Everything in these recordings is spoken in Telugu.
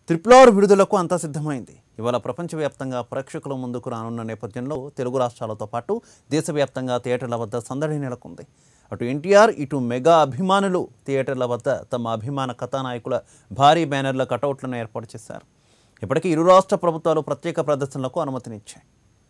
త్రిపులార్ విడుదలకు అంతా సిద్ధమైంది ఇవాళ ప్రపంచవ్యాప్తంగా ప్రేక్షకుల ముందుకు రానున్న నేపథ్యంలో తెలుగు రాష్ట్రాలతో పాటు దేశవ్యాప్తంగా థియేటర్ల వద్ద సందడి నెలకొంది అటు ఎన్టీఆర్ ఇటు మెగా అభిమానులు థియేటర్ల వద్ద తమ అభిమాన కథానాయకుల భారీ బ్యానర్ల కటౌట్లను ఏర్పాటు చేశారు ఇప్పటికీ ఇరు రాష్ట్ర ప్రభుత్వాలు ప్రత్యేక ప్రదర్శనలకు అనుమతినిచ్చాయి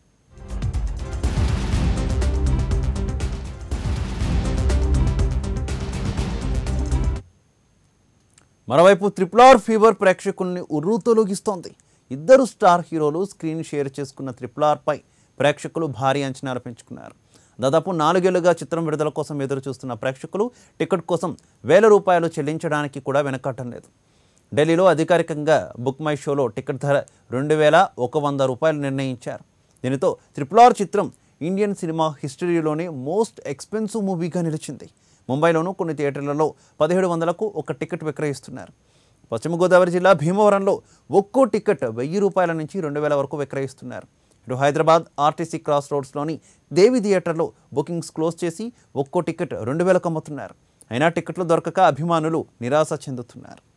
మరోవైపు త్రిపులార్ ఫీవర్ ప్రేక్షకుల్ని ఉర్రూతొలగిస్తోంది ఇద్దరు స్టార్ హీరోలు స్క్రీన్ షేర్ చేసుకున్న త్రిపులార్పై ప్రేక్షకులు భారీ అంచనాలు పెంచుకున్నారు దాదాపు నాలుగేళ్లుగా చిత్రం విడుదల కోసం ఎదురు చూస్తున్న ప్రేక్షకులు టికెట్ కోసం వేల రూపాయలు చెల్లించడానికి కూడా వెనకట్టం లేదు ఢిల్లీలో అధికారికంగా బుక్ మై షోలో టికెట్ ధర రెండు వేల ఒక వంద రూపాయలు నిర్ణయించారు దీనితో త్రిపులార్ చిత్రం ఇండియన్ సినిమా హిస్టరీలోనే మోస్ట్ ఎక్స్పెన్సివ్ మూవీగా నిలిచింది ముంబైలోనూ కొన్ని థియేటర్లలో పదిహేడు వందలకు ఒక టికెట్ విక్రయిస్తున్నారు పశ్చిమ గోదావరి జిల్లా భీమవరంలో ఒక్కో టికెట్ వెయ్యి రూపాయల నుంచి రెండు వేల వరకు విక్రయిస్తున్నారు ఇటు హైదరాబాద్ ఆర్టీసీ క్రాస్ రోడ్స్లోని దేవి థియేటర్లో బుకింగ్స్ క్లోజ్ చేసి ఒక్కో టికెట్ రెండు వేలకు అమ్ముతున్నారు అయినా టికెట్లు దొరకక అభిమానులు నిరాశ చెందుతున్నారు